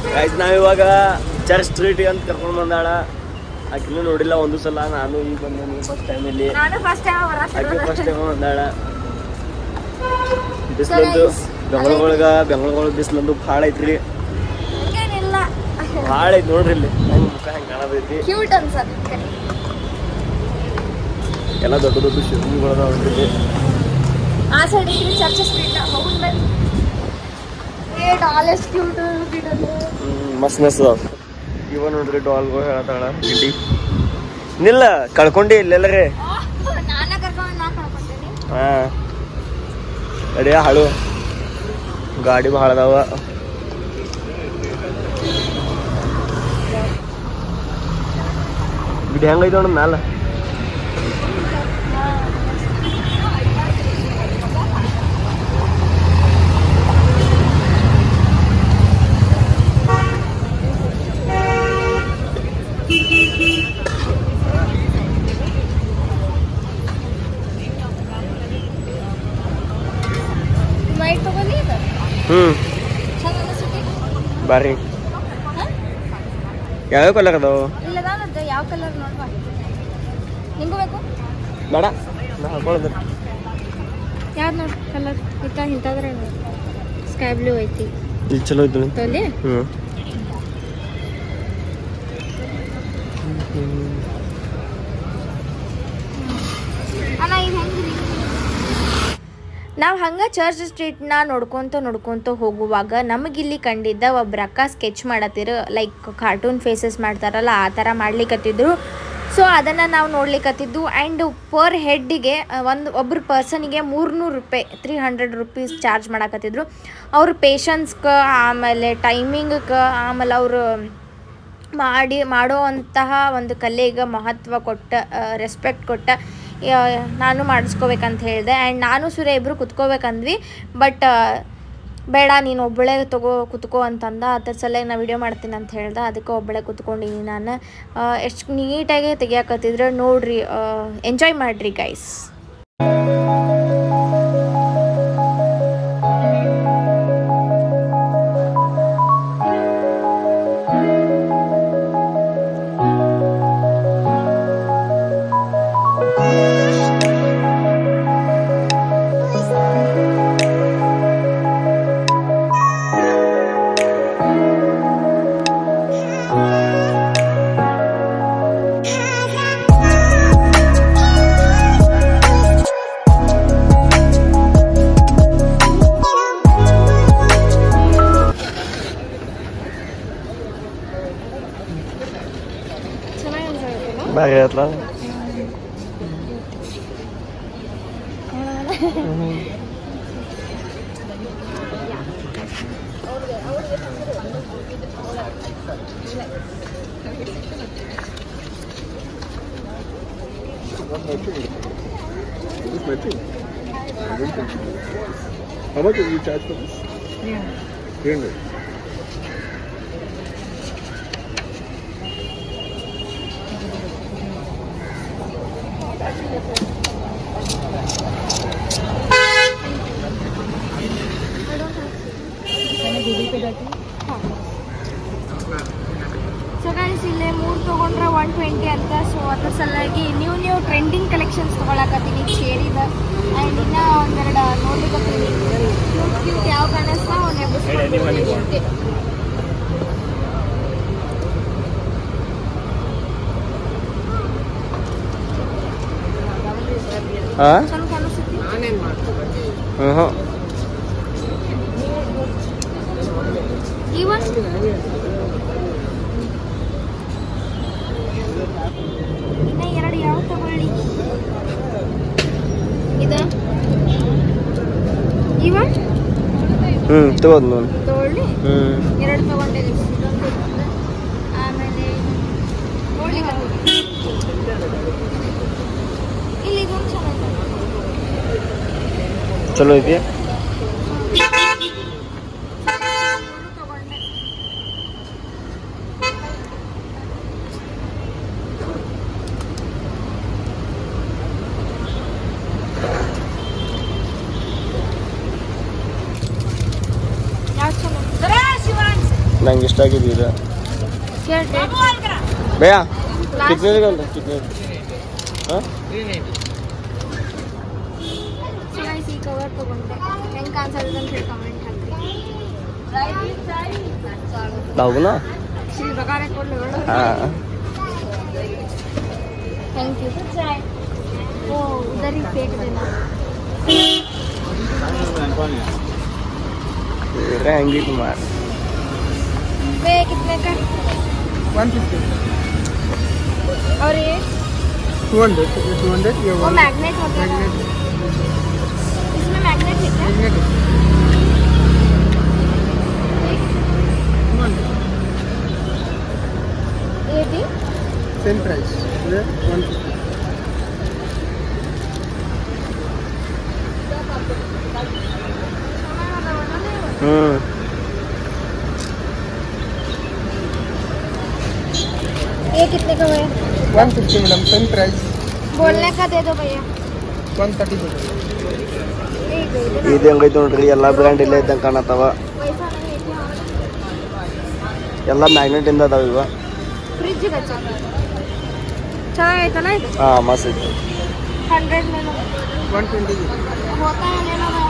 Guys ನಾವಿವಾಗ church street ಅಂತ ಕರ್ಕೊಂಡು ಬಂದಾಳ ಆಕಿನೂ ನೋಡಿಲ್ಲ ಒಂದು ಸಲ ನಾನು ಈಗ ಬಂದೇನಿ ಫಸ್ಟ್ ಟೈಮ್ ಇಲ್ಲಿ ನಾನು ಫಸ್ಟ್ ಟೈಮ್ ಆಕೆ ಫಸ್ಟ್ ಟೈಮ್ ಬಂದಾಳ So ಬಿಸಿಲಂದು guys, ಬೆಂಗಳೂರೊಳಗ ಬೆಂಗಳೂರೊಳಗ ಬಿಸಿಲಂದು ಭಾಳ ಐತ್ರಿ ಏನಿಲ್ಲ ಭಾಳ ಐತಿ ನೋಡ್ರಿ ಇಲ್ಲಿ ಹೆಂಗ್ ಮುಖ ಹೆಂಗ್ ಕಾಣತೈತಿ ಕ್ಯೂಟ್ ಅನ್ಸತ್ತೆ ಎಲ್ಲ ದೊಡ್ಡ ದೊಡ್ಡ ಶಿವಗಳು ಅದಾವ ಆ ಸೈಡ್ ಇದ್ರೆ ಚರ್ಚ್ ಸ್ಟ್ರೀಟ್ ಹೋಗುದ್ ಬನ್ನಿ ಏ ಡಾಲ್ ಎಷ್ಟು ಕ್ಯೂಟ್ ಬಿಡೋದು ಮಸ್ತ್ ಮಸ್ತ್ ಅದಾವ ಇವ ನೋಡ್ರಿ ಡಾಲ್ಗಳು ಹೇಳತ್ತಾಳ ಗಿಡ್ಡಿ ನಿಲ್ಲ ಕಳ್ಕೊಂಡಿ ಇಲ್ಲೆಲ್ಲರೇ ನಾನ ಕರ್ಕೊಂಡು ನಾ ಕಳ್ಕೊಂತೀನಿ ಹಾ ಅಡಿಯ ಹಾಳು ಗಾಡಿ ಭಾಳ ಅದಾವ ಗಿಡಿ ಹೆಂಗೈತೆ ನೋಡ ಮ್ಯಾಲ ನೈಟ್ ತಗೊಳ್ಳಿ ಇದು ಹ್ಮ್ ಚಂದ ಅನಿಸುತ್ತೆ ಬಾರಿ ಯಾವ್ಯಾವ ಕಲರ್ ಅದಾವ ಇಲ್ಲದ ಯಾವ ಕಲರ್ ನೋಡ್ಬಾ ನಿಂಗೂ ಬೇಕು ಬೇಡ ನಾ ಹಾಕೊಳ್ಳೋದು ಯಾವ್ದು ನೋಡಿ ಕಲರ್ ಇತ್ತ ಇಂಥದ್ರೆ ಸ್ಕೈ ಬ್ಲೂ ಐತಿ ಇಲ್ಲಿ ಚಲೋ ಐತಿ ತೊಲಿ ಹ್ಮ್ ಅಣ್ಣ ಇದು ಹೆಂಗ್ರಿ ನಾವು ಹಂಗೆ ಚರ್ಚ್ ಸ್ಟ್ರೀಟ್ನ ನೋಡ್ಕೊತ ನೋಡ್ಕೊತ ಹೋಗುವಾಗ ನಮಗಿಲ್ಲಿ ಕಂಡಿದ್ದ ಒಬ್ರು ಅಕ್ಕ ಸ್ಕೆಚ್ ಮಾಡತ್ತಿರು ಲೈಕ್ ಕಾರ್ಟೂನ್ ಫೇಸಸ್ ಮಾಡ್ತಾರಲ್ಲ ಆ ಥರ ಮಾಡ್ಲಿಕ್ಕತ್ತಿದ್ರು ಸೊ ಅದನ್ನು ನಾವು ನೋಡ್ಲಿಕ್ಕತ್ತಿದ್ದು ಆ್ಯಂಡ್ ಪರ್ ಹೆಡ್ಡಿಗೆ ಒಂದು ಒಬ್ರು ಪರ್ಸನಿಗೆ ಮೂರ್ನೂರು ರೂಪಾಯಿ ತ್ರೀ ಹಂಡ್ರೆಡ್ ರುಪೀಸ್ ಚಾರ್ಜ್ ಮಾಡಕತ್ತಿದ್ರು ಅವ್ರ ಪೇಷನ್ಸ್ಗೆ ಆಮೇಲೆ ಟೈಮಿಂಗಕ್ಕೆ ಆಮೇಲೆ ಅವರು ಮಾಡಿ ಮಾಡುವಂತಹ ಒಂದು ಕಲೆಗೆ ಮಹತ್ವ ಕೊಟ್ಟ ರೆಸ್ಪೆಕ್ಟ್ ಕೊಟ್ಟ ಯಾ- ನಾನು ಮಾಡಿಸ್ಕೋಬೇಕಂತ ಹೇಳಿದೆ ಆ್ಯಂಡ್ ನಾನು ಸೂರ್ಯ ಇಬ್ಬರು ಕುತ್ಕೋಬೇಕಂದ್ವಿ ಬಟ್ ಬೇಡ ನೀನು ಒಬ್ಬಳೇ ತಗೋ ಕುತ್ಕೋ ಅಂತಂದ ಅದ್ರ ಸಲ ನಾ ವಿಡಿಯೋ ಮಾಡ್ತೀನಿ ಅಂತ ಹೇಳ್ದೆ ಅದಕ್ಕೆ ಒಬ್ಬಳೇ ಕುತ್ಕೊಂಡಿನಿ ನಾನು ಎಷ್ಟು ನೀಟಾಗಿ ತೆಗಿಯಾಕತ್ತಿದ್ರೆ ನೋಡ್ರಿ ಎಂಜಾಯ್ ಮಾಡಿರಿ ಗೈಸ್ ಚೆನ್ನಾಗಿ ಅನ್ಸುತ್ತಲ್ಲ ಬಾರಿ ಆಯ್ತಲ್ಲ How much did you charge for this? Yeah. 300. So guys ಇಲ್ಲೇ ಮೂರು ತೊಗೊಂಡ್ರೆ ಒನ್ ಟ್ವೆಂಟಿ ಅಂತ ಸೊ ಅದ್ರ ಸಲುವಾಗಿ ನ್ಯೂ ನ್ಯೂ ಟ್ರೆಂಡಿಂಗ್ ಕಲೆಕ್ಷನ್ಸ್ ತೊಗೊಳಕತ್ತೀನಿ ಚೇರಿದ ಆ್ಯಂಡ್ ಇನ್ನೂ ಒಂದೆರಡು ನೋಡ್ಲಿಕ್ಕತ್ತೀನಿ ಕ್ಯೂಟ್ ಕ್ಯೂಟ್ ಯಾವ ಕಾಣಿಸ್ತಾ ಒಂದು ಎಬ್ಬಿಸ್ಕೊಂಡು ಹಾ ಚಂದ ಕಾಣಿಸುತ್ತೆ ಹ್ಞೂ ಈ ಒಂದು ಇನ್ನ ಎರಡು ಯಾವ ತಗೊಳ್ಳಿ ಇದ ಇವ ಹ್ಞೂ ತಗೋದು ನೋಡಿ ತಗೊಳ್ಳಿ ಹ್ಞೂ ಎರಡು ತಗೊಂಡೆ ಇದೊಂದು ಇದೊಂದು. ಆಮೇಲೆ ನೋಡ್ಲಿ ಬರ್ತೀನಿ. ಇಲ್ಲಿ ಇದೊಂದು ಚೆನ್ನಾಗಿದೆ ಚಲೋ ಐತಿ ಮೂರು ತಗೊಂಡೆ ಯಾವ್ದು ಚಲೋ ಶಿವಾನ್ಸ್ ನಂಗೆ ನಂಗೆ ಇಷ್ಟ ಆಗಿದೆ ಇದು ಕೇಳ್ರಿ ಭಯ್ಯ ಕಿತ್ನೆ ಅಲ್ಲ ಕಿತ್ನೆ ಹಾಂ ಸೊ ಗೈಸ್ ಈ ಕವರ್ ತಗೊಂಡೆ ಹೆಂಗೆ ಕಾಣಿಸೋದು ಅಂತ ಹೇಳಿ ಕಮೆಂಟ್ ಹಾಕ್ರಿ ಹೌದಾ ಶ್ರೀ ಬಗಾರೆ ಕೊಡ್ಲಿ ಹಾಂ ಥ್ಯಾಂಕ್ ಯು ಓ ಉधर ही फेंक देना ಇದ್ರೆ ಹಂಗಿತ್ತು ಮಾಡಿ वे कितने का वन फिफ्टी और ये टू हंड्रेड टू हंड्रेड ये वो मैग्नेट होता है ना? इसमें मैग्नेट है क्या ये भी सेम प्राइस ये वन फिफ्टी ಹ್ಞೂ ये कितने का हुआ one fifty madam same price बोलने का दे दो भैया वन थर्टी ठीक है इधर ಇದು ಹೆಂಗೈತೆ ನೋಡ್ರಿ ಎಲ್ಲ ಬ್ರ್ಯಾಂಡ್ ಇಲ್ಲೇ ಇದ್ದಂಗೆ ಕಾಣತ್ತವ पैसा नहीं है क्या ಎಲ್ಲ ಮ್ಯಾಗ್ನೆಟಿಂದ ಅದಾವ ಇವ ಫ್ರಿಜ್ ಬಚ್ಚ ಚೆನ್ನಾಗೈತಲ್ಲ ಇದು ಹಾಂ ಮಸ್ತ್ ಐತಿ ಹಂಡ್ರೆಡ್ में वन ट्वेंटी होता है लेना मैं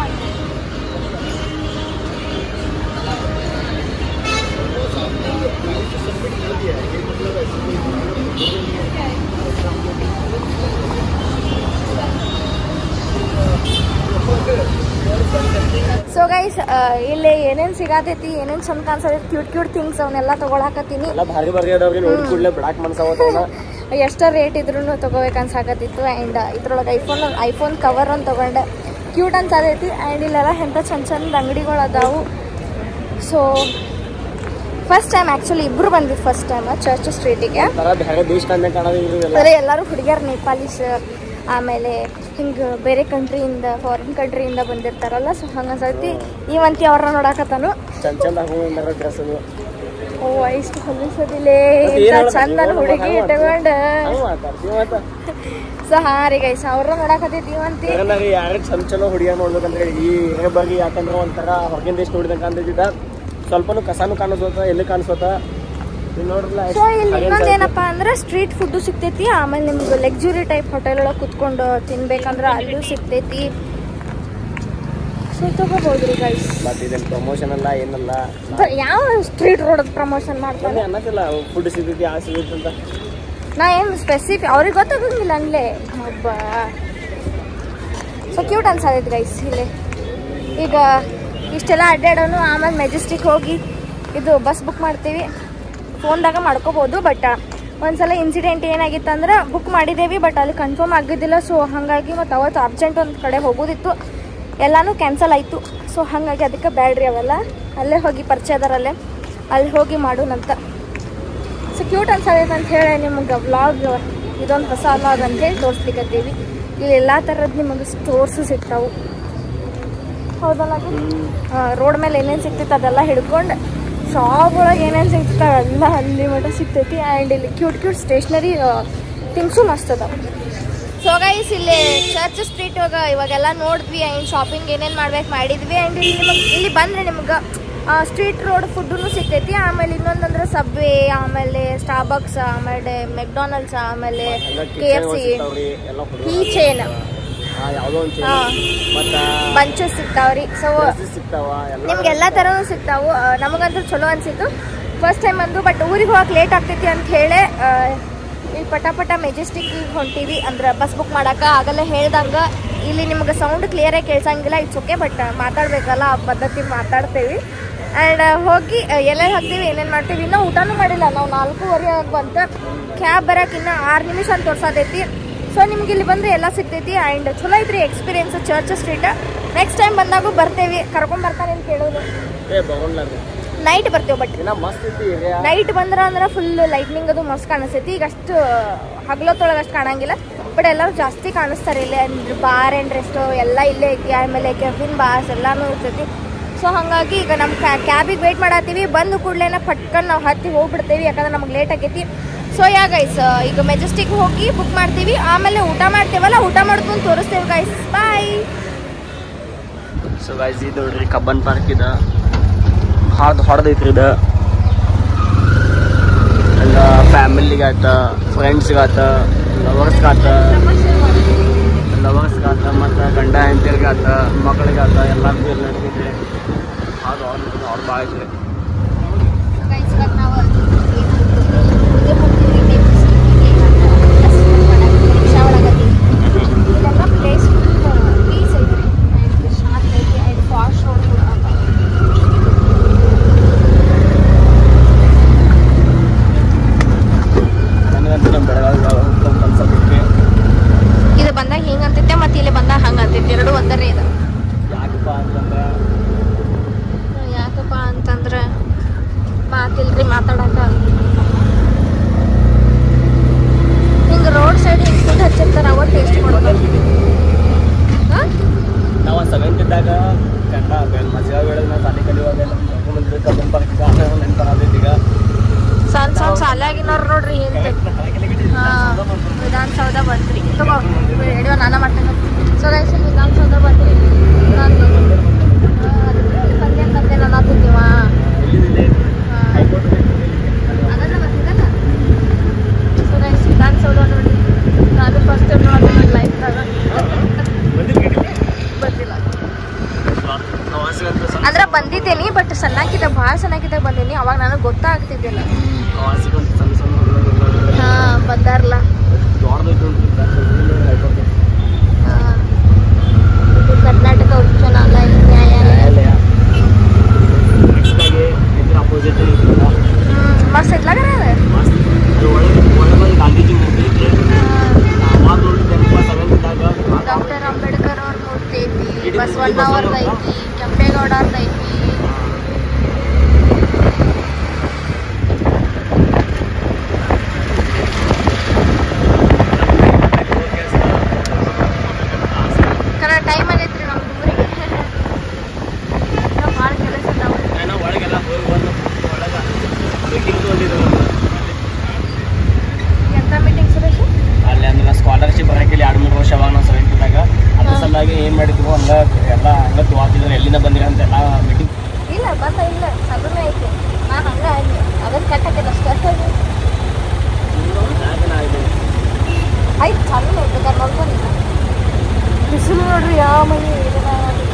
ಸೊ ಗೈಸ್ ಇಲ್ಲಿ ಏನೇನು ಸಿಗಾತೈತಿ ಏನೇನು ಚಂದ ಕಾಣಿಸತೈತಿ ಕ್ಯೂಟ್ ಕ್ಯೂಟ್ ಥಿಂಗ್ಸ್ ಅವನ್ನೆಲ್ಲ ತಗೊಳಕತ್ತೀನಿ ಎಲ್ಲ ಭಾರಿ ಭಾರಿ ಅದಾವ್ರಿ ನೋಡಿ ಕೂಡಲೇ ಬಿಡಾಕ್ ಮನ್ಸಾವತ್ತವನ ಎಷ್ಟೋ ರೇಟ್ ಇದ್ರೂ ತಗೋಬೇಕು ಅನ್ಸಾಕತ್ತಿತ್ತು ಆ್ಯಂಡ್ ಇದ್ರೊಳಗೆ ಐಫೋನ್ ಐಫೋನ್ ಕವರ್ ಒಂದು ತೊಗೊಂಡೆ ಕ್ಯೂಟ್ ಅನ್ಸತೈತಿ ಆ್ಯಂಡ್ ಇಲ್ಲೆಲ್ಲ ಎಂಥ ಚಂದ ಚಂದ ಅಂಗಡಿಗಳು ಅದಾವು ಸೊ ಫಸ್ಟ್ ಟೈಮ್ ಆ್ಯಕ್ಚುಲಿ ಇಬ್ಬರು ಬಂದ್ವಿ ಫಸ್ಟ್ ಟೈಮ್ ಚರ್ಚ್ ಸ್ಟ್ರೀಟಿಗೆ ತರ ಬೇರೆ ದೇಶ ಕಂಡೆ ಕಾಣೋದು ಇವೆಲ್ಲ ಬರೀ ಎಲ್ಲರೂ ಹುಡುಗಿಯರು ನೇಪಾಲೀಸ್ ಆಮೇಲೆ ಹಿಂಗೆ ಬೇರೆ ಕಂಟ್ರಿಯಿಂದ ಫಾರಿನ್ ಕಂಟ್ರಿಯಿಂದ ಬಂದಿರ್ತಾರಲ್ಲ ಸೊ ಹಂಗೆ ಅನ್ಸೈತಿ ಇವಂತಿ ಅವ್ರನ್ನ ನೋಡಾಕತ್ತಾನು ಚಂದ ಚಂದ ಹಾಕೊಂಡ್ರ ಡ್ರೆಸ್ ಅದು ಓ ಇಷ್ಟು ಹೊಲಿಸೋದಿಲ್ಲೇ ಮತ್ತೆ ಇಂಥ ಏನ್ ಚಂದ ಹೇಳ್ಬೇಕು? ಹುಡುಗಿ ಹಂಗ್ ಇಟ್ಕೊಂಡು ಹಂಗ್ ಮಾತಾಡ್ತೀವಿ ಮತ್ತ ಸೊ ಹಾಂ ರೀ ಗೈಸ್ ಅವ್ರನ್ನ ನೋಡಾಕತ್ತೈತಿ ಇವಂತಿ ಜಗನ್ನಾಗ ಯಾರು ಚಂದ ಚಲೋ ಹುಡುಗಿಯ ನೋಡ್ಬೇಕಂದ್ರೆ ಈ ಏನೇ ಬಗ್ಗೆ ಯಾಕಂದ್ರೆ ಒಂಥರ ಹೊರಗಿನ ದೇಶ ನೋಡಿದಂಗೆ ಕಾಣ್ತೈತಿದ ಸ್ವಲ್ಪನೂ ಕಸಾನು ಕಾಣಿಸೋತ ಎಲ್ಲಿ ಕಾಣಿಸೋತ ಇಲ್ಲಿ ನೋಡ್ರಲ್ಲ ಸೊ ಇಲ್ಲಿ ಇನ್ನೊಂದೇನಪ್ಪ ಅಂದ್ರೆ ಸ್ಟ್ರೀಟ್ ಫುಡ್ಡು ಸಿಗ್ತೈತಿ ಆಮೇಲೆ ನಿಮ್ಗೆ ಲಕ್ಸುರಿ ಟೈಪ್ ಹೋಟೆಲ್ ಒಳಗೆ ಕುತ್ಕೊಂಡು ತಿನ್ಬೇಕಂದ್ರೆ ಅಲ್ಲೂ ಸಿಗ್ತೈತಿ ಸೊ ತಗೋಬೋದ್ರಿ ಗೈಸ್ ಮತ್ತೆ ಇದೇನು ಪ್ರಮೋಷನ್ ಅಲ್ಲ ಏನಲ್ಲ ಯಾವ ಸ್ಟ್ರೀಟ್ ರೋಡ್ ಪ್ರಮೋಷನ್ ಮಾಡ್ತಾರೆ ಅದೇ ಅನ್ನತ್ತಿಲ್ಲ ಫುಡ್ ಸಿಗ್ತೈತಿ ಆ ಸಿಗುತ್ತೆ ಅಂತ ನಾ ಏನು ಸ್ಪೆಸಿಫಿಕ್ ಅವ್ರಿಗೆ ಗೊತ್ತಾಗಂಗಿಲ್ಲ ಅನ್ಲೇ ಒಬ್ಬ ಸೊ ಕ್ಯೂಟ್ ಅನ್ಸತೈತಿ ಗೈಸ್ ಇಲ್ಲಿ ಈಗ ಇಷ್ಟೆಲ್ಲ ಅಡ್ಡಾಡೋನು ಆಮೇಲೆ ಮೆಜೆಸ್ಟಿಕ್ ಹೋಗಿ ಇದು ಬಸ್ ಬುಕ್ ಮಾಡ್ತೀವಿ ಫೋನ್ದಾಗ ಮಾಡ್ಕೋಬೋದು ಬಟ್ ಒಂದ್ಸಲ ಇನ್ಸಿಡೆಂಟ್ ಏನಾಗಿತ್ತು ಅಂದ್ರೆ ಬುಕ್ ಮಾಡಿದ್ದೇವೆ ಬಟ್ ಅಲ್ಲಿ ಕನ್ಫರ್ಮ್ ಆಗಿದ್ದಿಲ್ಲ ಸೊ ಹಾಗಾಗಿ ಮತ್ತು ಅವತ್ತು ಅರ್ಜೆಂಟ್ ಒಂದು ಕಡೆ ಹೋಗೋದಿತ್ತು ಎಲ್ಲನೂ ಕ್ಯಾನ್ಸಲ್ ಆಯಿತು ಸೊ ಹಾಗಾಗಿ ಅದಕ್ಕೆ ಬ್ಯಾಡ್ರಿ ಅವೆಲ್ಲ ಅಲ್ಲೇ ಹೋಗಿ ಪರಿಚಯದರಲ್ಲೇ ಅಲ್ಲಿ ಹೋಗಿ ಮಾಡೋಣಂತ ಸೊ ಕ್ಯೂಟ್ ಅನ್ಸತೈತೆ ಅಂತ ಹೇಳಿ ನಿಮ್ಗೆ ವ್ಲಾಗ್ ಇದೊಂದು ಹೊಸ ವ್ಲಾಗ್ ಅಂತ ಹೇಳಿ ತೋರಿಸ್ಲಿಕ್ಕತ್ತೀವಿ ಇಲ್ಲಿ ಎಲ್ಲ ಥರದ್ದು ನಿಮಗೆ ಸ್ಟೋರ್ಸು ಸಿಗ್ತಾವು ಹೌದಲ್ಲ ರೋಡ್ ಮೇಲೆ ಏನೇನು ಸಿಗ್ತೈತೆ ಅದೆಲ್ಲ ಹಿಡ್ಕೊಂಡು ಶಾಪ್ ಒಳಗೆ ಏನೇನು ಸಿಗ್ತಾವೆ ಎಲ್ಲ ಅಲ್ಲಿ ಮಟ್ಟ ಸಿಗ್ತೈತಿ ಆ್ಯಂಡ್ ಇಲ್ಲಿ ಕ್ಯೂಟ್ ಕ್ಯೂಟ್ ಸ್ಟೇಷ್ನರಿ ಥಿಂಗ್ಸು ಮಸ್ತ್ ಅದಾವೆ ಸೊ ಗೈಸ್ ಇಲ್ಲಿ ಚರ್ಚ್ ಸ್ಟ್ರೀಟ್ ಒಳಗ ಇವಾಗೆಲ್ಲ ನೋಡಿದ್ವಿ ಆ್ಯಂಡ್ ಶಾಪಿಂಗ್ ಏನೇನು ಮಾಡ್ಬೇಕು ಮಾಡಿದ್ವಿ ಆ್ಯಂಡ್ ಇಲ್ಲಿ ನಿಮಗೆ ಇಲ್ಲಿ ಬಂದರೆ ನಿಮ್ಗೆ ಸ್ಟ್ರೀಟ್ ರೋಡ್ ಫುಡ್ಡು ಸಿಗ್ತೈತಿ ಆಮೇಲೆ ಇನ್ನೊಂದಂದ್ರೆ ಸಬ್ವೆ ಆಮೇಲೆ ಸ್ಟಾರ್ಬಕ್ಸ್ ಆಮೇಲೆ ಮೆಕ್ಡೊನಲ್ಡ್ಸ್ ಆಮೇಲೆ ಎಲ್ಲ ಕೆ ಎಫ್ ಸಿ ಎಲ್ಲ ಕೀ ಚೈನ್ ಹಾ ಯಾವುದೋ ಒಂದು ಹಾ. ಮತ್ತ ಬಂಚಸ್ ಸಿಗ್ತಾವ್ರಿ ಸೊ dresses ಸಿಗ್ತಾವ ಎಲ್ಲ ನಿಮ್ಗೆ ಎಲ್ಲ ಥರನೂ ಸಿಗ್ತಾವು ಆ, ನಮಗಂತೂ ಚಲೋ ಅನ್ಸಿತ್ತು ಫಸ್ಟ್ ಟೈಮ್ ಬಂದು ಬಟ್ ಊರಿಗೆ ಹೋಗಕ್ಕೆ ಲೇಟ್ ಆಗ್ತೈತಿ ಅಂತ ಹೇಳಿ ಆ, ಇಲ್ಲಿ ಪಟ ಪಟ ಮೆಜೆಸ್ಟಿಕ್ಕಿಗೆ ಹೊಂಟೀವಿ ಅಂದ್ರೆ ಬಸ್ ಬುಕ್ ಮಾಡಕ್ಕೆ ಆಗಲೇ ಹೇಳ್ದಂಗೆ ಇಲ್ಲಿ ನಿಮ್ಗೆ ಸೌಂಡ್ ಕ್ಲಿಯರಾಗಿ ಕೇಳ್ಸಂಗಿಲ್ಲ ಇಟ್ಸ್ ಓಕೆ ಬಟ್ ಮಾತಾಡಬೇಕಲ್ಲ ಆ ಪದ್ಧತಿ ಮಾತಾಡ್ತೇವೆ ಆ್ಯಂಡ್ ಹೋಗಿ ಎಲ್ಲೆಲ್ಲಿ ಹಾಕ್ತೀವಿ ಏನೇನು ಮಾಡ್ತೀವಿ ಇನ್ನೂ ಊಟನೂ ಮಾಡಿಲ್ಲ ನಾವು ನಾಲ್ಕೂವರೆ ಆಗಿ ಬಂತ ಕ್ಯಾಬ್ ಬರೋಕೆ ಇನ್ನೂ ಆರು ನಿಮಿಷ ಅಂತ ತೋರ್ಸತೈತಿ ಸೊ ನಿಮ್ಗೆ ಇಲ್ಲಿ ಬಂದ್ರೆ ಎಲ್ಲ ಸಿಗ್ತೈತಿ ಆ್ಯಂಡ್ ಚಲೋ ಐತ್ರಿ experience Church Street next time ಬಂದಾಗೂ ಬರ್ತೇವಿ ಕರ್ಕೊಂಡ್ ಬರ್ತಾರೆ ಅಂತ ಕೇಳೋದು ಏ ಬಗೊಂಡ್ಲಾರ್ರಿ ನೈಟ್ ಬರ್ತೇವೆ ಬಟ್ ಇನ್ನ ಮಸ್ತ್ ಐತಿ ಏರಿಯಾ ನೈಟ್ ಬಂದ್ರ ಅಂದ್ರೆ ಫುಲ್ ಲೈಟ್ನಿಂಗ್ ಅದು ಮಸ್ತ್ ಕಾಣಿಸ್ತೈತಿ ಈಗ ಅಷ್ಟು ಹಗಲೊತ್ತೊಳಗೆ ಅಷ್ಟು ಕಾಣಂಗಿಲ್ಲ ಬಟ್ ಎಲ್ಲರೂ ಜಾಸ್ತಿ ಕಾಣಿಸ್ತಾರೆ ಇಲ್ಲಿ ಅಂದ್ರೆ ಬಾರ್ ಆ್ಯಂಡ್ ರೆಸ್ಟೋ ಎಲ್ಲ ಇಲ್ಲೇ ಐತಿ ಆಮೇಲೆ ಕೆಫಿನ್ ಬಾರ್ಸ್ ಎಲ್ಲಾನು ಇರ್ತೈತಿ ಸೊ ಹಾಗಾಗಿ ಈಗ ನಮ್ಮ ಕ್ಯಾಬಿಗೆ ವೆಯ್ಟ್ ಮಾಡತ್ತೀವಿ ಬಂದು ಕೂಡಲೇ ಪಟ್ಕನ್ ನಾವು ಹತ್ತಿ ಹೋಗ್ಬಿಡ್ತೇವಿ ಯಾಕಂದ್ರೆ ನಮ್ಗೆ ಲೇಟ್ ಆಗೈತಿ ಸೊ ಯಾ ಗೈಸ್ ಈಗ ಮೆಜೆಸ್ಟಿಕ್ ಹೋಗಿ ಬುಕ್ ಮಾಡ್ತೀವಿ ಆಮೇಲೆ ಊಟ ಮಾಡ್ತೇವಲ್ಲ ಊಟ ಮಾಡ್ಕೊಂಡು ತೋರಿಸ್ತೇವೆ ಗೈಸ್ ಬಾಯ್ ಸೊ ಗಾಯ್ಸ್ ಇದು ನೋಡ್ರಿ ಕಬ್ಬನ್ ಪಾರ್ಕ್ ಇದ ಹಾರ್ದ್ ಹೊಡೆದೈತ್ರಿ ಇದು ಫ್ಯಾಮಿಲಿಗಾತ ಫ್ರೆಂಡ್ಸ್ಗಾತ ಲವರ್ಸ್ಗಾತ ಲವರ್ಸ್ಗಾತ ಮತ್ತು ಗಂಡ ಹೆಂಡತಿರ್ಗಾತ ಮಕ್ಕಳಿಗಾತ ಎಲ್ಲರಿಗೂ ಎಲ್ಲ ನಡೀತೈತೆ ಅದು ಅವ್ರ ಅವ್ರ ಭಾಳ ಐತೆ ಗೈಸ್ ಇವಾಗ ನಾವು ಇದೇ ಹೋಗ್ತೀವಿ ರಿಕ್ಷಾ ಒಳಗದಿ ಇಲ್ಲೆಲ್ಲ ಪ್ಲೇಸ್ ಪೀಸ್ ಐತ್ರಿ ಆ್ಯಂಡ್ ಶಾಂತ್ ಐತಿ ಆ್ಯಂಡ್ ಫಾಸ್ಟ್ ರೋಡ್ ಕೂಡ ಅದ. ನನಗಂತೂ ನಮ್ಮ ಬೆಳಗಾವಿ ಹೋಗ್ಬೇಕು ಅನ್ಸೋದಕ್ಕೆ ಇದು ಬಂದಾಗ ಹಿಂಗೆ ಅಂತೈತೆ ಮತ್ತು ಇಲ್ಲಿ ಬಂದಾಗ ಹಂಗೆ ಅಂತೈತೆ ಎರಡು ಒಂದರೇ ಇದೆ ಯಾಕಪ್ಪ ಅಂತಂದ್ರೆ ಯಾಕಪ್ಪ ಅಂತಂದ್ರೆ ಮಾತಿಲ್ರಿ ಮಾತಾಡಕ ಹಿಂಗೆ ರೋಡ್ ಸೈಡ್ ಹಿಂಗೆ ಫುಡ್ ಹಚ್ಚಿರ್ತಾರೆ ಅವ ಟೇಸ್ಟ್ ಮಾಡ್ತಾರೆ ಹಾಂ ನಾವು ಸೆವೆಂತ್ ಇದ್ದಾಗ ಕನ್ನಡ ಮಜಾ ಬೆಳೆದ ನಾವು ಸಾಲಿ ಕಲಿಯುವಾಗ ಬಂದ್ರೆ ಕಬ್ಬನ್ ಪಾರ್ಕ್ ನೆನಪರಾದೈತಿ ಈಗ ಸಣ್ಣ ಸಣ್ಣ ಶಾಲ್ಯಾಗಿನವ್ರು ನೋಡ್ರಿ ಹಿಂದೆ ಹಾಂ ವಿಧಾನಸೌಧ ಬಂತ್ರಿ ತಗೋ ರೇಡಿಯೋ ನಾನ ಮಾಡ್ತೇನೆ ಸೊ ಗೈಸ್ ವಿಧಾನಸೌಧ ಬಂತ್ರಿ ನಾನು ಬಂದೆ ಬಂದೆ ನಾನು ಆತಿದ್ದೀವ ಅದನ್ನ ಬಂದಿದ್ದಲ್ಲ ಸೊ ಗೈಸ್ ವಿಧಾನಸೌಧ ನೋಡಿ ನಾನು ಫಸ್ಟ್ ಟೈಮ್ ನೋಡೋದು ನನ್ನ ಲೈಫ್ದಾಗ ಬಂದಿಲ್ಲ ಅಂದ್ರೆ ಬಂದಿದ್ದೇನೆ ಬಟ್ ಸಣ್ಣಾಕಿದ್ದ ಭಾಳ ಸಣ್ಣಾಕಿದ್ದಾಗ ಬಂದೀನಿ ಅವಾಗ ನನಗೆ ಗೊತ್ತಾಗ್ತಿದ್ದಿಲ್ಲ ಸಣ್ಣ ಸಣ್ಣ ಹಾಂ ಬಂದಾರಲ್ಲ ದೊಡ್ಡದೈತೆ ಆ, ಇದು ಕರ್ನಾಟಕ ಉಚ್ಚ ನ್ಯಾಯಾಲಯ ನ್ಯಾಯಾಲಯ ನೆಕ್ಸ್ಟಾಗಿ ಇದ್ರ ಅಪೋಸಿಟ್ ಹ್ಮ್ ಮಸ್ತ್ ಐತ್ಲಾಗ ಮಸ್ತ್ ಅದು ಒಳಗೆ ಒಳಗೆ ಗಾಂಧೀಜಿ ಮೂರ್ತಿ ಐತಿ ಅವಾಗ ನೋಡಿದ್ದೆನಪ್ಪ ಸೆವೆಂತ್ ಇದ್ದಾಗ ಡಾಕ್ಟರ್ ಅಂಬೇಡ್ಕರ್ ಅವ್ರ ಮೂರ್ತಿ ಐತಿ ಬಸವಣ್ಣ ಅವ್ರದ್ದು ಐತಿ ಕೆಂಪೇಗೌಡ ಅವ್ರದ್ದು ಐತಿ ಕರ ಟೈಮ್ ಆಗೈತ್ರಿ ನಮ್ಮ ಊರಿಗೆ ಭಾಳ ಕೆಲಸ ಅದಾವ ನಾನು ಒಳಗೆಲ್ಲ ಹೋಗಿ ಬಂದು ಒಳಗೆ ಮೀಟಿಂಗ್ ತೊಗೊಂಡಿದ್ದು ಎಂಥ ಮೀಟಿಂಗ್ ಸುರೇಶ್ ಅಲ್ಲಿ ಅಂದ್ರೆ ಸ್ಕಾಲರ್ಶಿಪ್ ಬರೋಕೆ ಎರಡು ಮೂರು ವರ್ಷ ಅವಾಗ ನಾವು ಸೆವೆಂತ್ ಇದ್ದಾಗ ಅದ್ರ ಸಲುವಾಗಿ ಏನು ಮಾಡಿದ್ವು ಹಂಗೆ ಎಲ್ಲ ಹಂಗೆ ತೋತಿದ್ರು ಎಲ್ಲಿಂದ ಬಂದಿರ ಅಂತೆಲ್ಲ ಮೀಟಿಂಗ್ ಇಲ್ಲ ಬಂದ ಇಲ್ಲ ಸಗಣಿ ಐತಿ ನಾ ಹಂಗ ಆಗಿ ಅದನ್ನ ಕಟ್ಟಕ್ಕೆ ಅಷ್ಟೇ ಆಯ್ತು ಚಲೋ ಐತೆ ಬೇಕಾದ್ರೆ ನೋಡ್ಕೊಂಡಿಲ್ಲ ಬಿಸಿಲು ನೋಡ್ರಿ ಯಾವ ಮನೆ ಇದನ್ನ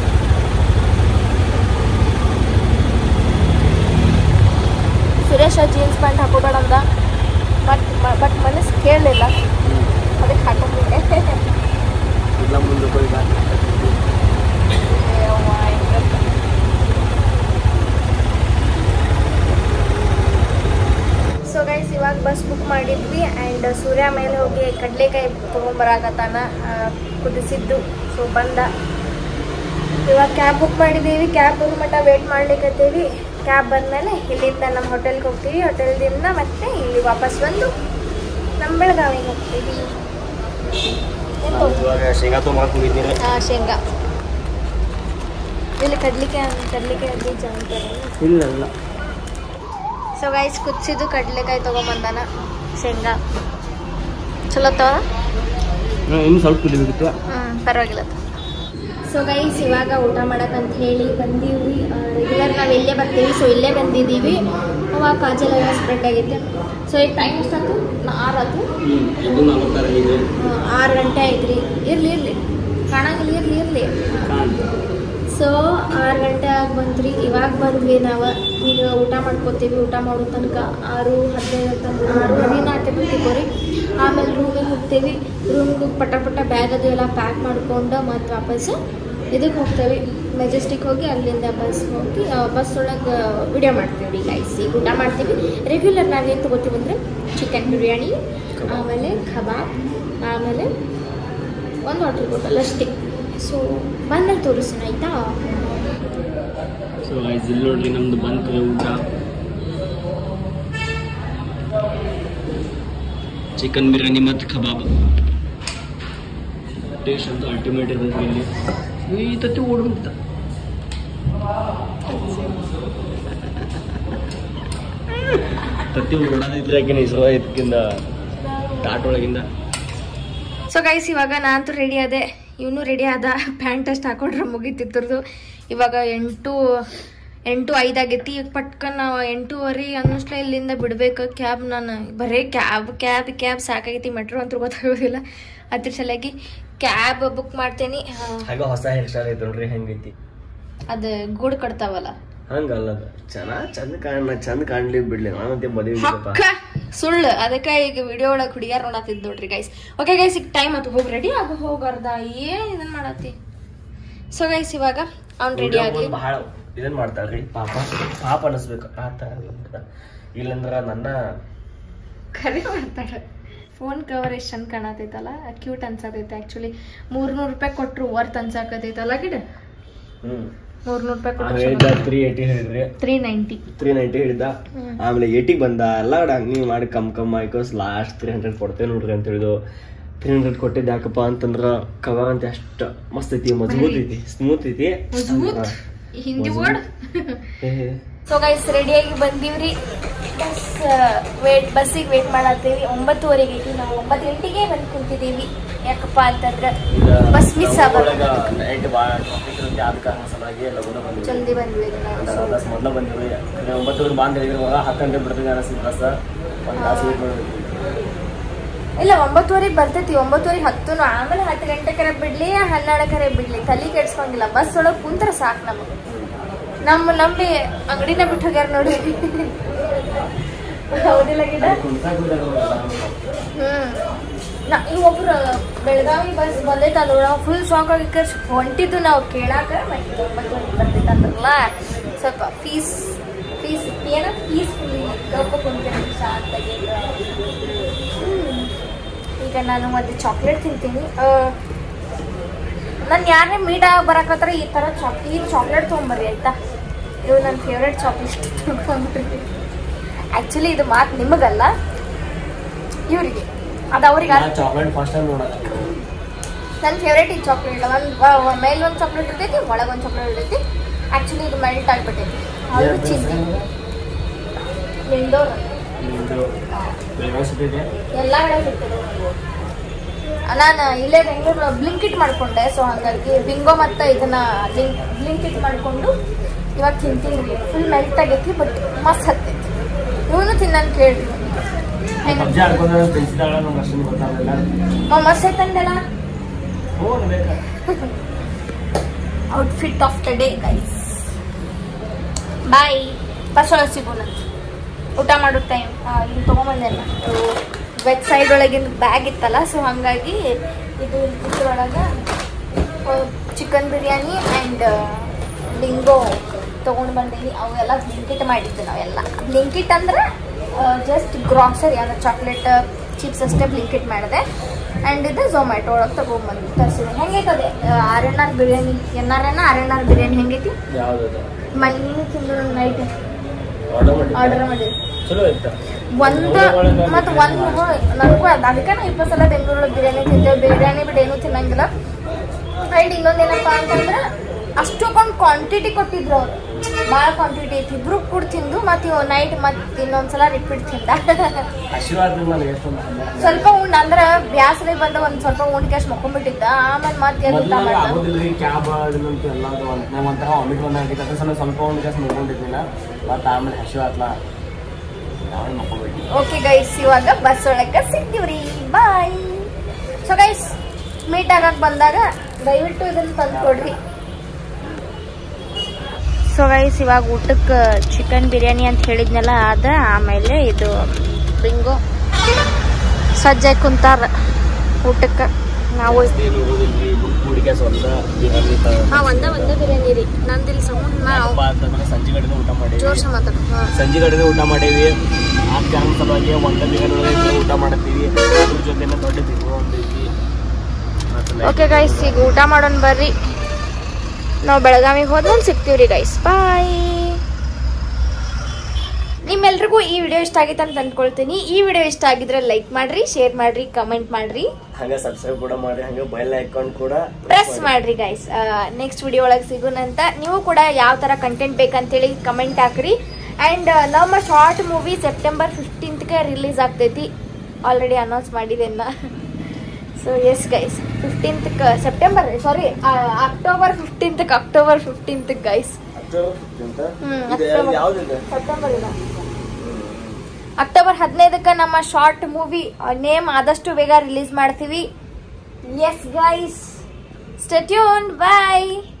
ಸುರೇಶ ಜೀನ್ಸ್ ಪ್ಯಾಂಟ್ ಹಾಕೋಬೇಡ ಅಂದ ಬಟ್ ಬಟ್ ಮನಸ್ಸು ಕೇಳಲಿಲ್ಲ ಅದಕ್ಕೆ ಹಾಕೊಂಡ್ಬಿಟ್ಟೆ ಇಲ್ಲ ಮುಂದೆ ಹೋಗಿ ಸೊ ಗೈಸ್ ಇವಾಗ ಬಸ್ ಬುಕ್ ಮಾಡಿದ್ವಿ ಆ್ಯಂಡ್ ಸೂರ್ಯ ಮೇಲೆ ಹೋಗಿ ಕಡಲೆಕಾಯಿ ತೊಗೊಂಬರಾಕತ್ತಾನ ಆ, ಕುದಿಸಿದ್ದು ಸೊ ಬಂದ ಇವಾಗ ಕ್ಯಾಬ್ ಬುಕ್ ಮಾಡಿದ್ದೀವಿ ಕ್ಯಾಬ್ ಬರೋ ಮಟ್ಟ ವೇಟ್ ಮಾಡ್ಲಿಕ್ಕತ್ತೀವಿ ಕ್ಯಾಬ್ ಬಂದಮೇಲೆ ಇಲ್ಲಿಂದ ನಮ್ಮ ಹೋಟೆಲ್ಗೆ ಹೋಗ್ತೀವಿ ಹೋಟೆಲ್ದಿಂದ ಮತ್ತೆ ಇಲ್ಲಿ ವಾಪಸ್ ಬಂದು ನಮ್ಮ ಬೆಳಗಾವಿಗೆ ಹೋಗ್ತೀವಿ ಏನ್ ತಗೊ- ಇವಾಗ ಶೇಂಗಾ ತೊಗೊಂಬರಕ್ಕೆ ಹೋಗಿದ್ದೀರಿ ಆ, ಶೇಂಗಾ ಇಲ್ಲಿ ಕಡ್ಲಿಕಾಯಿ ಕಡ್ಲಿಕಾಯಿ ಬೀಜ ಅಂತಾರೆ ಇಲ್ಲ ಇಲ್ಲ ಸೊ ಗೈಸ್ ಕುದಿಸಿದ್ದು ಕಡಲೆಕಾಯಿ ತೊಗೊಂಬಂದಾನ ಶೇಂಗಾ ಚಲೋ ತವ ಇನ್ನು ಸ್ವಲ್ಪ ಕುಡಿಬೇಕಿತ್ತು ಹ್ಞೂ ಪರವಾಗಿಲ್ಲ ಸೊ ಗೈಸ್ ಇವಾಗ ಊಟ ಮಾಡಕ್ಕಂತ ಹೇಳಿ ಬಂದೀವಿ ರೆಗ್ಯುಲರ್ ನಾವು ಇಲ್ಲೇ ಬರ್ತೀವಿ ಸೊ ಇಲ್ಲೇ ಬಂದಿದ್ದೀವಿ ಅವಾಗ ಕಾಜಲ್ ಎಲ್ಲ ಸ್ಪ್ರೆಡ್ ಆಗೈತೆ ಸೊ ಈಗ ಟೈಮ್ ಎಷ್ಟಾಯ್ತು ಆರು ಆಯ್ತು ಹ್ಞೂ ಇದು ನಾಲ್ಕಾರು ಇದೆ ಆರು ಗಂಟೆ ಆಯ್ತು ರೀ ಇರಲಿ ಇರಲಿ ಕಾಣಂಗಿಲ್ಲ ಇರಲಿ ಇರಲಿ ಸೊ ಆರು ಗಂಟೆ ಆಗಿ ಬಂತ್ರಿ ಇವಾಗ ಬಂದ್ವಿ ನಾವು ಈಗ ಊಟ ಮಾಡ್ಕೋತೀವಿ ಊಟ ಮಾಡೋ ತನಕ ಆರು ಹದಿನೈದು ತನಕ ಆರು ಹದಿನಾಲ್ಕು ಬಿಟ್ಟಿಕೋರಿ ಆಮೇಲೆ ರೂಮಿಗೆ ಹೋಗ್ತೀವಿ ರೂಮ್ಗೆ ಹೋಗಿ ಪಟ ಪಟ ಬ್ಯಾಗ್ ಅದು ಎಲ್ಲ ಪ್ಯಾಕ್ ಮಾಡ್ಕೊಂಡು ಮತ್ತು ವಾಪಸ್ ಇದಕ್ಕೆ ಹೋಗ್ತೇವೆ ಮೆಜೆಸ್ಟಿಕ್ ಹೋಗಿ ಅಲ್ಲಿಂದ ಬಸ್ ಹೋಗಿ ಬಸ್ ಒಳಗೆ ವಿಡಿಯೋ ಮಾಡ್ತೀವಿ ರೀ ಗೈಸ್ ಈಗ ಊಟ ಮಾಡ್ತೀವಿ ರೆಗ್ಯುಲರ್ ನಾವೇನು ತೊಗೋತೀವಿ ಅಂದರೆ ಚಿಕನ್ ಬಿರಿಯಾನಿ ಆಮೇಲೆ ಕಬಾಬ್ ಆಮೇಲೆ ಒಂದು ವಾಟರ್ ಬಾಟಲ್ ಅಷ್ಟೇ ಸೊ ಬಂದಲ್ಲಿ ತೋರಿಸೋಣ ಆಯಿತಾ ಸೊ ಗೈಸ್ ಇಲ್ಲಿ ನೋಡ್ರಿ ನಮ್ದು ಬಂತು ಊಟ ಚಿಕನ್ ಬಿರಿಯಾನಿ ಮತ್ತು ಕಬಾಬ್ ಟೇಸ್ಟ್ ಅಂತೂ ಅಲ್ಟಿಮೇಟ್ ಇರ್ತೈತಿ ಇಲ್ಲಿ ಈ ತತ್ತಿ ಓಡ್ಬಿಡ್ತ ತತ್ತಿ ಓಡೋದಿದ್ರೆ ಯಾಕೆ ಇಸ್ರೋ ಇದಕ್ಕಿಂತ ಟಾಟ್ ಒಳಗಿಂದ ಸೊ ಗೈಸ್ ಇವಾಗ ನಾನಂತೂ ರೆಡಿ ಆದೆ ಇವನು ರೆಡಿ ಆದ ಪ್ಯಾಂಟ್ ಅಷ್ಟು ಹಾಕೊಂಡ್ರೆ ಮುಗೀತಿತ್ತರದು ಇವಾಗ ಎಂಟು ಎಂಟು ಐದಾಗೈತಿ ಈಗ ಪಟ್ಕನ್ ನಾವು ಎಂಟೂವರೆ ಅನ್ನೋಷ್ಟೇ ಇಲ್ಲಿಂದ ಬಿಡ್ಬೇಕು ಕ್ಯಾಬ್ ನಾನು ಬರೀ ಕ್ಯಾಬ್ ಕ್ಯಾಬ್ ಕ್ಯಾಬ್ ಸಾಕಾಗೈತಿ ಮೆಟ್ರೋ ಅಂತೂ ಗೊತ್ತಾಗೋದಿಲ್ಲ ಅದ್ರ ಸಲುವಾಗಿ ಕ್ಯಾಬ್ ಬುಕ್ ಮಾಡ್ತೇನೆ ಹಾಗೆ ಹೊಸ ಹೇರ್ ಸ್ಟೈಲ್ ಐತೆ ನೋಡ್ರಿ ಹೆಂಗೈತಿ ಅದು ಗೂಡು ಕಟ್ತಾವಲ್ಲ ಹಂಗಲ್ಲ ಅದು ಚೆನ್ನಾಗ್ ಚಂದ ಕಾಣ ಚಂದ ಕಾಣ್ಲಿ ಬಿಡ್ಲಿ ನಾನಂತೆ ಮದುವೆ ಹಕ್ಕ ಸುಳ್ಳು ಅದಕ್ಕೆ ಈಗ ವಿಡಿಯೋ ಒಳಗೆ ಹುಡುಗಿಯಾರ ನೋಡತ್ತಿದ್ ನೋಡ್ರಿ ಗೈಸ್ ಓಕೆ ಗೈಸ್ ಈಗ ಟೈಮ್ ಆಯ್ತು ಹೋಗಿ ರೆಡಿ ಆಗು ಹೋಗರ್ದ ಏನ್ ಇದನ್ ಮಾಡತ್ತಿ ಸೊ ಗೈಸ್ ಇವಾಗ ಅವ್ನ್ ರೆಡಿ ಆಗಿ ಬಹಳ ಇದನ್ ಮಾಡ್ತಾಳ್ರಿ ಪಾಪ ಪಾಪ ಅನಿಸ್ಬೇಕು ಆ ತರ ಇಲ್ಲಂದ್ರ ನನ್ನ ಕರೆ ಮಾಡ್ತಾಳೆ ಫೋನ್ ಕವರ್ ಎಷ್ಟು ಚಂದ ಕಾಣತೈತಲ್ಲ ಕ್ಯೂಟ್ ಅನ್ಸತೈತೆ ಆಕ್ಚುಲಿ ಮೂರ್ನೂರು ರೂಪಾಯಿ ಕೊಟ್ರು ವರ್ತ್ ಅನ್ಸಾಕತೈತಲ್ಲ ಗಿಡ ಹ್ಮ್ ಮೂರ್ನೂರು ರೂಪಾಯಿ ಆ ಕೊಟ್ರು ಹೇಳಿದ ತ್ರೀ ಏಯ್ಟಿ ಹೇಳಿದ್ರಿ ತ್ರೀ ನೈಂಟಿ ತ್ರೀ ನೈಂಟಿ ಹೇಳಿದ ಹ್ಮ್. ಆಮೇಲೆ ಏಟಿಗೆ ಬಂದ ಎಲ್ಲ ಕಡೆ ಹಂಗೆ ಮಾಡಿ ಕಮ್ ಕಮ್ ಆಯ್ಕೋಸ್ ಲಾಸ್ಟ್ ತ್ರೀ ಹಂಡ್ರೆಡ್ ಕೊಡ್ತೇವೆ ನೋಡ್ರಿ ಅಂತ ಹೇಳಿದು ತ್ರೀ ಹಂಡ್ರೆಡ್ ಕೊಟ್ಟಿದ್ದು ಯಾಕಪ್ಪ ಅಂತಂದ್ರ ಕವರ್ ಅಂತ ಅಷ್ಟ ಮಸ್ತ್ ಐತಿ ಮಜಬೂತ್ ಐತಿ ಸ್ಮೂತ್ ಐತಿ ಮಜಬೂತ್? ಹಿಂದಿ ಮಜಬೂತ್. ವರ್ಡ್ ಏ, ಸೊ ಗೈಸ್ ರೆಡಿಯಾಗಿ ಬಂದೀವ್ರಿ ಬಸ್ ವೇಟ್ ಬಸ್ಸಿಗೆ ವೇಟ್ ಮಾಡತ್ತೀವಿ ಒಂಬತ್ತುವರೆಗೆ ಐತಿ ನಾವು ಒಂಬತ್ತು ಗಂಟೆಗೆ ಬಂದು ಕುಂತಿದ್ದೀವಿ ಯಾಕಪ್ಪ ಅಂತಂದ್ರೆ ಈಗ ಬಸ್ ಮಿಸ್ ನಾವು ಆಗೋದು ಒಳಗ ನೈಟ್ ಭಾಳ ಟ್ರಾಫಿಕ್ ಇರುತ್ತೆ ಆದ ಕಾರಣ ಸಲುವಾಗಿ ಲಗುನ ಬಂದ್ವಿ ಜಲ್ದಿ ಬಂದ್ವಿ ನಾವು ಬಸ್ ಮೊದಲ ಬಂದಿವಿ ಒಂಬತ್ತುವರೆ ಬಾಂದ್ ಹೇಳಿದ್ರು ಇವಾಗ ಹತ್ತು ಗಂಟೆ ಬಿಡ್ತೀವಿ ಅನಿಸ್ತು ಬಸ್ ಒಂದು ತಾಸು ವೇಟ್ ಮಾಡಬೇಕು ಇಲ್ಲ ಒಂಬತ್ತುವರೆಗೆ ಬರ್ತೈತಿ ಒಂಬತ್ತುವರೆಗೆ ಹತ್ತು ಆಮೇಲೆ ಹತ್ತು ಗಂಟೆ ಕರೆ ಬಿಡ್ಲಿ ಹನ್ನೆರಡು ಕರೆ ಬಿಡ್ಲಿ ತಲೆ ಕೆಡ್ಸ್ಕೊಂಗಿಲ್ಲ ಬಸ್ ಒಳಗೆ ಕುಂತ್ರ ಸಾಕು ನಮಗೆ ನಮ್ಮ ನಂಬಿ ಅಂಗಡಿನ ಬಿಟ್ಟು ಹೋಗ್ಯಾರ ನೋಡಿ ಹೌದಿಲ್ಲ ಗಿಡ ಹ್ಮ್ ನಾ ಈಗ ಒಬ್ರು ಬೆಳಗಾವಿ ಬಸ್ ಬಂದೈತೆ ಅದು ನಾವು ಫುಲ್ ಶಾಕ್ ಆಗಿ ಕರ್ಸ್ ಹೊಂಟಿದ್ದು ನಾವು ಕೇಳಾಕ ಮತ್ತೆ ಒಂಬತ್ತುವರೆಗೆ ಬರ್ತೈತೆ ಅಂದ್ರಲ್ಲ ಸ್ವಲ್ಪ ಫೀಸ್ ಫೀಸ್ ಏನೋ ಪೀಸ್ಫುಲಿ ಕುಂತೀನಿ ಶಾಂತಾಗಿ ಹ್ಮ್. ಈಗ ನಾನು ಒಂದು ಚಾಕ್ಲೇಟ್ ತಿಂತೀನಿ ನಾನು ಯಾರನ್ನೇ ಮೀಟ್ ಆಗಿ ಬರಕತ್ರ ಈ ಥರ ಚಾಕ್ ಈ ಚಾಕ್ಲೇಟ್ ತೊಗೊಂಬರ್ರಿ ಆಯ್ತಾ ಇದು ನನ್ನ ಫೇವ್ರೆಟ್ ಚಾಕ್ಲೇಟ್ ತೊಗೊಂಬರ್ರಿ ಆ್ಯಕ್ಚುಲಿ ಇದು ಮಾತು ನಿಮಗಲ್ಲ ಇವರಿಗೆ ಅದು ಅವ್ರಿಗೆ ಚಾಕ್ಲೇಟ್ ಫಸ್ಟ್ ಟೈಮ್ ನೋಡೋಣ ನನ್ನ ಫೇವ್ರೇಟ್ ಈ ಚಾಕ್ಲೇಟ್ ಒಂದು ಮೇಲೆ ಒಂದು ಚಾಕ್ಲೇಟ್ ಇರ್ತೈತಿ ಒಳಗೆ ಒಂದು ಚಾಕ್ಲೇಟ್ ಇರ್ತೈತಿ ಆ್ಯಕ್ಚುಲಿ ಇದು ಮೆಲ್ಟ್ ಆಗಿಬಿಟ್ಟೈತಿ ಅದು ಚಿಂದಿ ನಿಂದೋರು ನಿಮ್ದು ಬೆಳಗಾವಿ ಸಿಟಿ ಇದೆ ಎಲ್ಲ ಕಡೆ ಸಿಗ್ತದೆ ನಾನು ಇಲ್ಲೇ ಬೆಂಗಳೂರು ಬ್ಲಿಂಕಿಟ್ ಮಾಡ್ಕೊಂಡೆ ಸೊ ಹಾಗಾಗಿ ಬಿಂಗೋ ಮತ್ತು ಇದನ್ನ ಬ್ಲಿಂಕಿಟ್ ಮಾಡಿಕೊಂಡು ಇವಾಗ ತಿಂತೀನಿ ಫುಲ್ ಮೆಲ್ಟ್ ಆಗೈತಿ ಬಟ್ ಮಸ್ತ್ ಹತ್ತೈತಿ ಇವನು ತಿನ್ನನ್ ಕೇಳಿ ಪಬ್ಜಿ ಆಡ್ಕೊಂಡು ತಿನ್ಸಿದಾಳ ನಮ್ಗೆ ಅಷ್ಟೊಂದು ಗೊತ್ತಾಗಲ್ಲ ಮಸ್ತ್ ಐತಂದೆಲ್ಲ ಹ್ಞೂ ಬೇಕಾ outfit of the day guys bye bus ಒಳಗೆ ಸಿಗೋಣ ಊಟ ಮಾಡೋ ಟೈಮ್ ಇಲ್ಲಿ ತೊಗೊಂಬಂದೆಲ್ಲ ವೆಬ್ ಸೈಡ್ ಒಳಗಿನ ಬ್ಯಾಗ್ ಇತ್ತಲ್ಲ ಸೊ ಹಾಗಾಗಿ ಇದು ಇದ್ರೊಳಗೆ ಚಿಕನ್ ಬಿರಿಯಾನಿ ಆ್ಯಂಡ್ ಲಿಂಗೋ ತೊಗೊಂಡು ಬಂದೀನಿ ಅವೆಲ್ಲ ಬ್ಲಿಂಕಿಟ್ ಮಾಡಿದ್ದು ನಾವೆಲ್ಲ ಬ್ಲಿಂಕಿಟ್ ಅಂದ್ರೆ ಜಸ್ಟ್ ಗ್ರಾಸರಿ ಅಂದ್ರೆ ಚಾಕ್ಲೇಟ್ ಚಿಪ್ಸ್ ಅಷ್ಟೇ ಬ್ಲಿಂಕಿಟ್ ಮಾಡಿದೆ ಆ್ಯಂಡ್ ಇದು ಝೊಮ್ಯಾಟೊ ಒಳಗೆ ತೊಗೊಂಬಂದು ತರಿಸಿದೆ ಹೆಂಗೈತದೆ R N R biryani N R N R N R biryani ಹೆಂಗೈತಿ ಯಾವ್ದು ಮನೆ ತಿಂದು ನೈಟ್ ಆರ್ಡರ್ ಮಾಡಿ ಆರ್ಡರ್ ಮಾಡಿದ್ವಿ ಚಲೋ ಐತ ಒಂದು ಮತ್ತು ಒಂದು ನನಗೂ ಅದು ಅದಕ್ಕೆ ನಾವು ಇಪ್ಪತ್ತು ಸಲ ಬೆಂಗಳೂರಲ್ಲಿ ಬಿರಿಯಾನಿ ತಿಂತೇವೆ ಬಿರಿಯಾನಿ ಬಿಟ್ಟು ಏನೂ ತಿನ್ನಂಗಿಲ್ಲ ಆ್ಯಂಡ್ ಇನ್ನೊಂದೇನಪ್ಪ ಅಂತಂದ್ರೆ ಅಷ್ಟೊಂದು ಕ್ವಾಂಟಿಟಿ ಕೊಟ್ಟಿದ್ರು ಅವ್ರು ಭಾಳ ಕ್ವಾಂಟಿಟಿ ಐತಿ ಇಬ್ರು ಕೂಡ ತಿಂದು ಮತ್ತು ಇವ್ ನೈಟ್ ಮತ್ತೆ ಇನ್ನೊಂದ್ಸಲ ರಿಪೀಟ್ ತಿಂದ ಆಶೀರ್ವಾದ ನನಗೆ ಎಷ್ಟೊಂದು ಸ್ವಲ್ಪ ಉಂಡ್ ಅಂದ್ರೆ ಬ್ಯಾಸರಿ ಬಂದ ಒಂದು ಸ್ವಲ್ಪ ಉಂಡ್ ಕ್ಯಾಶ್ ಮಕ್ಕೊಂಡ್ಬಿಟ್ಟಿದ್ದ ಆಮೇಲೆ ಮತ್ತೆ ಎದ್ದು ಊಟ ಮೊದಲು ಮಾಡ್ದ ಆಗೋದಿಲ್ಲ ರೀ ಕ್ಯಾಬ್ ಇದಂತ ಎಲ್ಲದು ಒಂದು ನಾವು ಒಂಥರ ವಾಮಿಟ್ ಬಂದಾಗಿತ್ತು ಅದ್ರ ಸಲ ಸ್ವಲ್ಪ ಒಂದು ಕೆಲಸ ಮುಗ್ಕೊಂಡಿದ್ದಿಲ್ಲ ಮತ್ತು ಆಮೇಲೆ ಹಸಿವು ಆತ್ಲ ನಾವು ಮಕ್ಕೊಬಿಟ್ಟು ಓಕೆ ಗೈಸ್ ಇವಾಗ ಬಸ್ ಒಳಗೆ ಸಿಗ್ತೀವ್ರಿ ಬಾಯ್ ಸೊ ಗೈಸ್ ಮೀಟ್ ಆಗಕ್ಕೆ ಬಂದಾಗ ದಯವಿಟ್ಟು ಇದನ್ನು ತಂದು ಕೊಡ್ರಿ ಸೊ ಗೈಸ್ ಇವಾಗ ಊಟಕ್ಕೆ ಚಿಕನ್ ಬಿರಿಯಾನಿ ಅಂತ ಹೇಳಿದ್ನಲ್ಲ ಅದ ಆಮೇಲೆ ಇದು ಬಿಂಗೋ ಸಜ್ಜಾಗಿ ಕುಂತಾರ ಊಟಕ್ಕೆ ನಾವು ಏನು ಹೋಗೋದಿಲ್ರಿ ಹುಡುಗಿ ಒಂದ ಬಿರಿಯಾನಿ ಹಾಂ ಒಂದ ಒಂದ ಬಿರಿಯಾನಿ ರೀ ನಂದಿಲ್ಲಿ ಸೌಂಡ್ ನಾವು ಅಂತಂದ್ರೆ ಸಂಜೆ ಕಡೆನೇ ಊಟ ಮಾಡೀವಿ ಜೋರ್ಸ ಮಾತಾಡು ಹಾಂ ಸಂಜೆ ಕಡೆನೇ ಊಟ ಮಾಡೀವಿ ಆ ಕಾರಣ ಸಲುವಾಗಿ ಒಂದ ಬಿರಿಯಾನಿ ಒಳಗೆ ಊಟ ಮಾಡತ್ತೀವಿ ಅದ್ರ ಜೊತೆನೆ ದೊಡ್ಡ ಬಿರಿಯಾನಿ ಒಂದೈತಿ ಮತ್ತು ಓಕೆ ಗೈಸ್ ಈಗ ಊಟ ಮಾಡೋಣ ಬರ್ರಿ ನಾವು ಬೆಳಗಾವಿಗೆ ಹೋದ್ಮೇಲೆ ಸಿಗ್ತೀವಿ ರೀ ಗೈಸ್ ಬಾಯ್ ನಿಮ್ಮೆಲ್ರಿಗೂ ಈ ವಿಡಿಯೋ ಇಷ್ಟ ಆಗಿತ್ತು ಅಂತ ಅಂದ್ಕೊಳ್ತೀನಿ ಈ ವಿಡಿಯೋ ಇಷ್ಟ ಆಗಿದ್ರೆ ಲೈಕ್ ಮಾಡ್ರಿ ಶೇರ್ ಮಾಡ್ರಿ ಕಮೆಂಟ್ ಮಾಡ್ರಿ ಹಂಗೆ ಸಬ್ಸ್ಕ್ರೈಬ್ ಕೂಡ ಮಾಡಿ ಹಂಗೆ ಬೆಲ್ ಐಕಾನ್ ಕೂಡ ಪ್ರೆಸ್ ಮಾಡ್ರಿ ಗೈಸ್ ನೆಕ್ಸ್ಟ್ ವಿಡಿಯೋ ಒಳಗೆ ಸಿಗೋಣಂತ ನೀವು ಕೂಡ ಯಾವ ಥರ ಕಂಟೆಂಟ್ ಬೇಕಂತೇಳಿ ಕಮೆಂಟ್ ಹಾಕ್ರಿ ಆ್ಯಂಡ್ ನಮ್ಮ ಶಾರ್ಟ್ ಮೂವಿ ಸೆಪ್ಟೆಂಬರ್ ಫಿಫ್ಟೀನ್ತ್ಗೆ ರಿಲೀಸ್ ಆಗ್ತೈತಿ ಆಲ್ರೆಡಿ ಅನೌನ್ಸ್ ಮಾಡಿದೆನ್ನ ಸೊ ಎಸ್ ಗೈಸ್ ಫಿಫ್ಟೀನ್ತ್ಗೆ ಸೆಪ್ಟೆಂಬರ್ ಸಾರಿ ಅಕ್ಟೋಬರ್ ಫಿಫ್ಟೀನ್ತ್ಗೆ ಅಕ್ಟೋಬರ್ ಫಿಫ್ಟೀನ್ತ್ಗೆ ಗೈಸ್ ಅಕ್ಟೋಬರ್ ಫಿಫ್ಟಿ ಅಂತ ಹ್ಮ್, ಇದು ಅಕ್ಟೋಬರ್. ಯಾವ್ದಿದೆ ಸೆಪ್ಟೆಂಬರ್ ಇಲ್ಲ ಅಕ್ಟೋಬರ್ ಹದಿನೈದಕ್ಕೆ ನಮ್ಮ ಶಾರ್ಟ್ ಮೂವಿ ನೇಮ್ ಆದಷ್ಟು ಬೇಗ ರಿಲೀಸ್ ಮಾಡ್ತೀವಿ ಎಸ್ ಗೈಸ್ ಸ್ಟೆಟ್ಯೂನ್ ಬಾಯ್